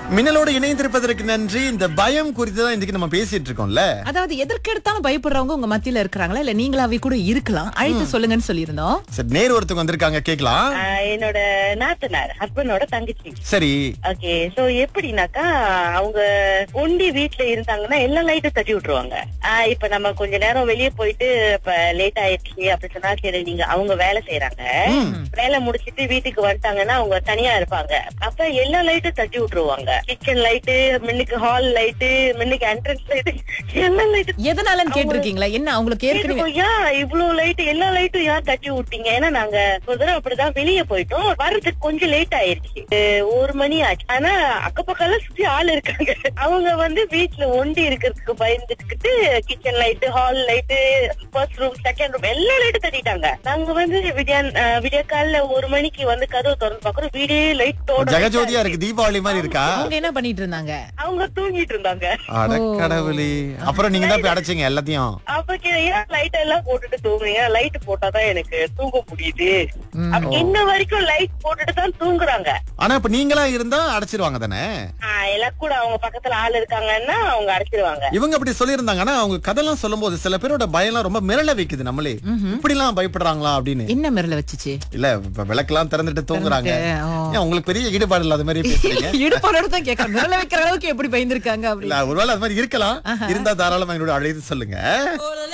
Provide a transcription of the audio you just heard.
மின்னலோடு இணைந்திருப்பதற்கு நன்றி இந்த பயம் குறித்து தான் இன்னைக்கு நம்ம பேசிட்டு இருக்கோம்ல அதாவது எதற்கெடுத்தாலும் பயப்படுறவங்க உங்க மத்தியில இருக்கிறாங்களா இல்ல நீங்களாவே கூட இருக்கலாம் அழைத்து சொல்லுங்கன்னு சொல்லியிருந்தோம் சரி நேர் ஒருத்தவங்க வந்திருக்காங்க கேக்கலாம் ஆஹ் என்னோட நாத்தனார் ஹஸ்பண்டோட தங்கச்சி சரி ஓகே சோ எப்படின்னாக்கா அவங்க ஒண்டி வீட்ல இருந்தாங்கன்னா எல்லா லைட்டும் தட்டி விட்டுருவாங்க ஆஹ் இப்ப நம்ம கொஞ்ச நேரம் வெளியே போயிட்டு இப்ப லேட் ஆயிடுச்சு அப்படி சொன்னா சரி நீங்க அவங்க வேலை செய்யறாங்க வேலை முடிச்சிட்டு வீட்டுக்கு வந்துட்டாங்கன்னா அவங்க தனியா இருப்பாங்க அப்ப எல்லா லைட்டும் தட்டி விட்டுருவாங்க கிச்சன் லைட்டு மின்னுக்கு ஹால் லைட்டு மின்னுக்கு என்ட்ரன்ஸ் லைட்டு எல்லா லைட்டும் எதனாலன்னு கேட்டிருக்கீங்களா என்ன அவங்களுக்கு ஏற்கனவே ஏன் இவ்வளவு லைட் எல்லா லைட்டும் ஏன் தட்டி விட்டீங்க ஏன்னா நாங்க ஒரு தடவை அப்படிதான் வெளியே போயிட்டோம் வர்றதுக்கு கொஞ்சம் லேட் ஆயிருச்சு அஹ் ஒரு மணி ஆச்சு ஆனா அக்கப்பக்கம் சுத்தி ஆள் இருக்காங்க அவங்க வந்து வீட்டுல ஒண்டி இருக்கிறதுக்கு பயந்துக்கிட்டு kitchen light hall light first room second room எல்லா லைட்டும் தட்டிட்டாங்க நாங்க வந்து விடியா அஹ் விடிய காலைல ஒரு மணிக்கு வந்து கதவு திறந்து பாக்குறோம் வீடே லைட்டோட ஜெகஜோதியா இருக்கு தீபாவளி மாதிரி இருக்கா அவங்க என்ன பண்ணிட்டு இருந்தாங்க அவங்க தூங்கிட்டு இருந்தாங்க அட கடவுளே அப்புறம் நீங்க தான் போய் அடைச்சீங்க எல்லாத்தையும் அப்ப கே- ஏன் லைட் எல்லாம் போட்டுட்டு தூங்குறீங்க லைட் போட்டாதான் எனக்கு தூங்க முடியுது அப்ப இன்ன வரைக்கும் லைட் போட்டுட்டு தான் தூங்குறாங்க ஆனா இப்ப நீங்களா இருந்தா அடைச்சிருவாங்க தானே ஆஹ் எல்லாம் கூட அவங்க பக்கத்துல ஆள் இருக்காங்கன்னா அவங்க அடைச்சிருவாங்க இவங்க அப்படி சொல்லியிருந்தாங்க ஆனா அவங்க கதையெல்லாம் சொல்லும்போது சில பேரோட பயம்லாம் ரொம்ப மிரள வைக்குது நம்மளே இப்படி எல்லாம் பயப்படுறாங்களா அப்படின்னு என்ன மிரல வச்சுச்சு இல்ல இப்ப விளக்கெல்லாம் திறந்துட்டு தூங்குறாங்க ஓ. ஏன் உங்களுக்கு பெரிய ஈடுபாடு இல்லாத மாதிரி பேசுறீங்க இடுப்பாளோட தான் கேட்கறேன் மிரல வைக்கிற அளவுக்கு எப்படி பயந்துருக்காங்க அப்படி இல்ல ஒருவேளை அது மாதிரி இருக்கலாம் இருந்தா தாராளமா எங்களோட அழைத்து சொல்லுங்க